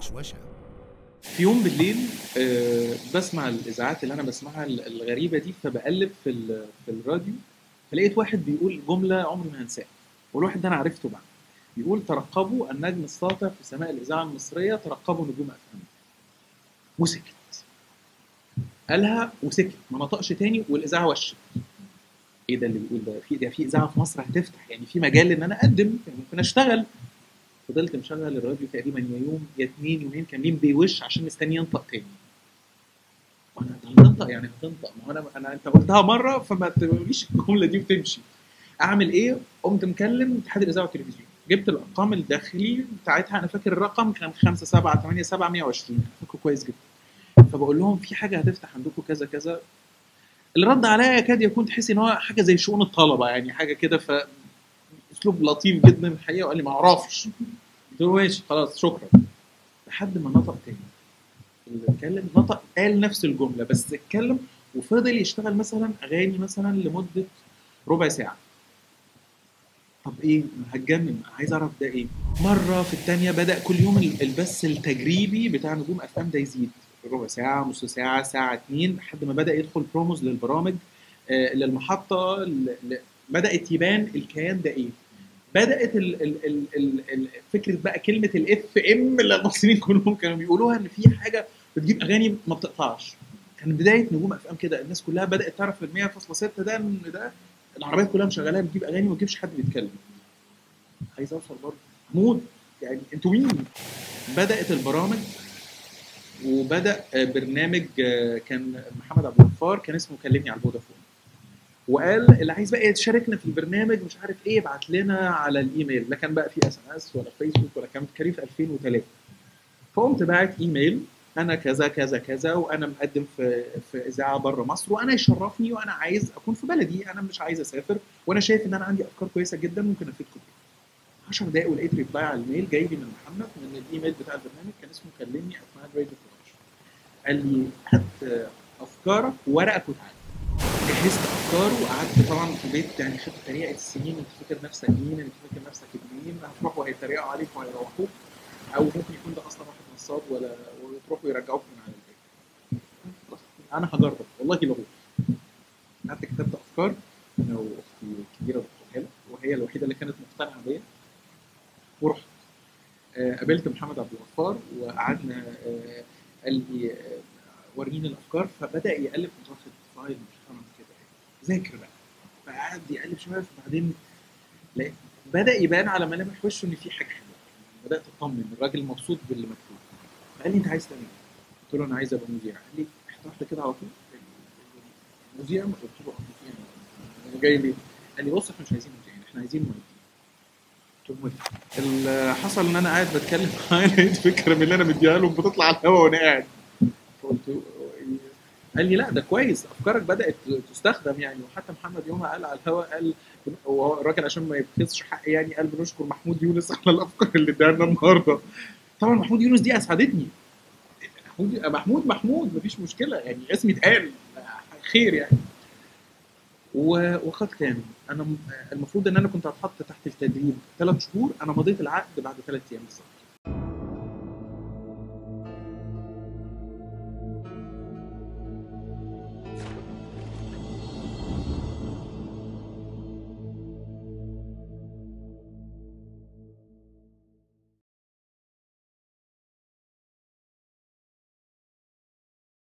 وشوشة في يوم بالليل آه، بسمع الاذاعات اللي انا بسمعها الغريبه دي فبقلب في ال- في الراديو فلقيت واحد بيقول جمله عمري ما هنساها والواحد ده انا عرفته بقى بيقول ترقبوا النجم الساطع في سماء الاذاعه المصريه ترقبوا نجوم افلام وسكت قالها وسكت ما نطقش تاني والاذاعه وشت ايه ده اللي بيقول ده في ده في اذاعه في مصر هتفتح يعني في مجال ان انا اقدم يعني ممكن اشتغل فضلت مشغل الراديو تقريبا يا يوم يا اتنين يومين كاملين بيوش عشان مستني ينطق تاني وانا هتنطق يعني هتنطق ما هو انا انا انت قلتها مره فما تقوليش الجمله دي وتمشي اعمل ايه؟ قمت مكلم اتحاد الاذاعه والتلفزيون جبت الارقام الداخلي بتاعتها انا فاكر الرقم كان 5 7 8 7 120 فاكره كويس جدا فبقول لهم في حاجه هتفتح عندكم كذا كذا اللي رد عليا يكاد يكون تحس ان هو حاجه زي شؤون الطلبه يعني حاجه كده ف اسلوب لطيف جدا الحقيقه وقال لي ما اعرفش قلت له ماشي خلاص شكرا لحد ما نطق تاني اللي اتكلم نطق قال نفس الجمله بس اتكلم وفضل يشتغل مثلا اغاني مثلا لمده ربع ساعه طب ايه هتجنن عايز اعرف ده ايه مره في الثانيه بدا كل يوم ال- البث التجريبي بتاع نجوم افلام ده يزيد ربع ساعه نص ساعه ساعه اتنين لحد ما بدا يدخل بروموز للبرامج آه، للمحطه ل- ل- بدات يبان الكيان ده ايه بدات ال ال ال ال ال فكره بقى كلمه الاف ام اللي المصريين كلهم كانوا بيقولوها ان في حاجه بتجيب اغاني ما بتقطعش كان بدايه نجوم اف ام كده الناس كلها بدات تعرف ال 100.6 ده ان ده العربيات كلها مشغلاها بتجيب اغاني وما تجيبش حد بيتكلم عايز اوصل برضه محمود يعني انتوا مين بدات البرامج وبدا آه، برنامج آه، كان محمد عبد الغفار كان اسمه كلمني على الفودافون وقال اللي عايز بقى يشاركنا في البرنامج مش عارف ايه ابعت لنا على الايميل لا كان بقى في اس ام اس ولا فيسبوك ولا كان كان في 2003 فقمت باعت ايميل انا كذا كذا كذا وانا مقدم في في اذاعه بره مصر وانا يشرفني وانا عايز اكون في بلدي انا مش عايز اسافر وانا شايف ان انا عندي افكار كويسه جدا ممكن افيدكم بيها 10 دقايق ولقيت ريبلاي على الميل جاي لي من محمد من الايميل بتاع البرنامج كان اسمه كلمني @ماد راديو قال لي هات افكارك وورقك وتعالى جهزت افكار وقعدت طبعا في البيت يعني خدت طريقه السنين انت فاكر نفسك مين انت فاكر نفسك مين هتروحوا هيتريقوا عليك وهيروحوك او ممكن يكون ده اصلا واحد نصاب ولا وتروحوا يرجعوك من على البيت خلاص، انا هجرب والله لا بروح قعدت كتبت افكار انا واختي الكبيره دكتور هاله وهي الوحيده اللي كانت مقتنعه بيا ورحت آه، قابلت محمد عبد الغفار وقعدنا آه، قال لي آه، وريني الافكار فبدا يقلب كنت واخد فايل محترم كده ذاكر بقى فقعد يقلب شويه فبعدين لقيت- بدا يبان على ملامح وشه ان في حاجه حلوه بدات اطمن الراجل مبسوط باللي مكتوب قال لي انت عايز تعمل ايه؟ قلت له انا عايز ابقى مذيع قال لي احنا واحده كده على طول مذيع قلت له اه مذيع أنا جاي ليه؟ قال لي بص احنا مش عايزين مذيعين احنا عايزين مؤلفين قلت له موافق. اللي حصل ان انا قاعد بتكلم معاه لقيت فكره من اللي انا مديها له بتطلع على الهواء وانا قاعد فقلت له قال لي لا ده كويس افكارك بدات تستخدم يعني وحتى محمد يومها قال على الهواء قال هو الراجل عشان ما يبخسش حق يعني قال بنشكر محمود يونس على الافكار اللي اداها لنا النهارده طبعا محمود يونس دي اسعدتني محمود محمود محمود مفيش مشكله يعني اسمي اتقال خير يعني و- وخد كام انا م- المفروض ان انا كنت هتحط تحت التدريب ثلاث شهور انا مضيت العقد بعد ثلاث ايام بالظبط